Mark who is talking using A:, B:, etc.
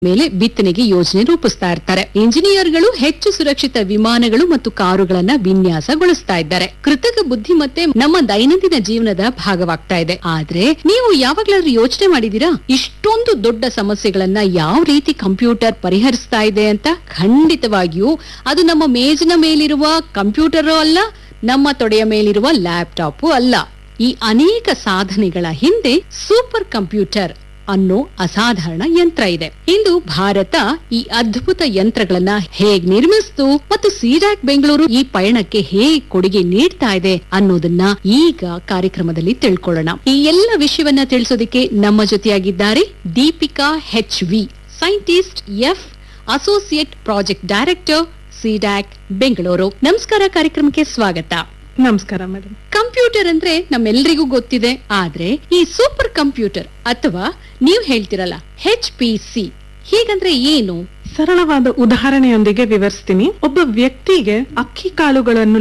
A: ಮೇಲೆ ಬಿತ್ತನೆಗೆ ಯೋಜನೆ ರೂಪಿಸ್ತಾ ಇರ್ತಾರೆ ಇಂಜಿನಿಯರ್ಗಳು ಹೆಚ್ಚು ಸುರಕ್ಷಿತ ವಿಮಾನಗಳು ಮತ್ತು ಕಾರುಗಳನ್ನ ವಿನ್ಯಾಸಗೊಳಿಸ್ತಾ ಇದ್ದಾರೆ ಕೃತಕ ಬುದ್ಧಿಮತ್ತೆ ನಮ್ಮ ದೈನಂದಿನ ಜೀವನದ ಭಾಗವಾಗ್ತಾ ಇದೆ ಆದ್ರೆ ನೀವು ಯಾವಾಗ್ಲಾದ್ರೂ ಯೋಚನೆ ಮಾಡಿದೀರಾ ಇಷ್ಟೊಂದು ದೊಡ್ಡ ಸಮಸ್ಯೆಗಳನ್ನ ಯಾವ ರೀತಿ ಕಂಪ್ಯೂಟರ್ ಪರಿಹರಿಸ್ತಾ ಇದೆ ಅಂತ ಖಂಡಿತವಾಗಿಯೂ ಅದು ನಮ್ಮ ಮೇಜಿನ ಮೇಲಿರುವ ಕಂಪ್ಯೂಟರ್ ಅಲ್ಲ ನಮ್ಮ ತೊಡೆಯ ಮೇಲಿರುವ ಲ್ಯಾಪ್ಟಾಪ್ ಅಲ್ಲ ಈ ಅನೇಕ ಸಾಧನೆಗಳ ಹಿಂದೆ ಸೂಪರ್ ಕಂಪ್ಯೂಟರ್ ಅನ್ನೋ ಅಸಾಧಾರಣ ಯಂತ್ರ ಇದೆ ಇಂದು ಭಾರತ ಈ ಅದ್ಭುತ ಯಂತ್ರಗಳನ್ನ ಹೇಗ್ ನಿರ್ಮಿಸ್ತು ಮತ್ತು ಸಿರಾಕ್ ಬೆಂಗಳೂರು ಈ ಪಯಣಕ್ಕೆ ಹೇಗ್ ಕೊಡುಗೆ ನೀಡ್ತಾ ಇದೆ ಅನ್ನೋದನ್ನ ಈಗ ಕಾರ್ಯಕ್ರಮದಲ್ಲಿ ತಿಳ್ಕೊಳ್ಳೋಣ ಈ ಎಲ್ಲ ವಿಷಯವನ್ನ ತಿಳಿಸೋದಕ್ಕೆ ನಮ್ಮ ಜೊತೆಯಾಗಿದ್ದಾರೆ Deepika H V scientist F associate project director CDAC Bengaluru ನಮಸ್ಕಾರ ಕಾರ್ಯಕ್ರಮಕ್ಕೆ ಸ್ವಾಗತ
B: ನಮಸ್ಕಾರ ಮೇಡಮ್
A: ಕಂಪ್ಯೂಟರ್ ಅಂದ್ರೆ ನಮ್ಮೆಲ್ರಿಗೂ ಗೊತ್ತಿದೆ ಆದ್ರೆ ಈ ಸೂಪರ್ ಕಂಪ್ಯೂಟರ್ ಅಥವಾ ನೀವ್ ಹೇಳ್ತಿರಲ್ಲ ಹೆಚ್ ಪಿ ಸಿ ಹೀಗಂದ್ರೆ ಏನು
B: ಸರಳವಾದ ಉದಾಹರಣೆಯೊಂದಿಗೆ ವಿವರಿಸ್ತೀನಿ ಒಬ್ಬ ವ್ಯಕ್ತಿಗೆ ಅಕ್ಕಿ ಕಾಳುಗಳನ್ನು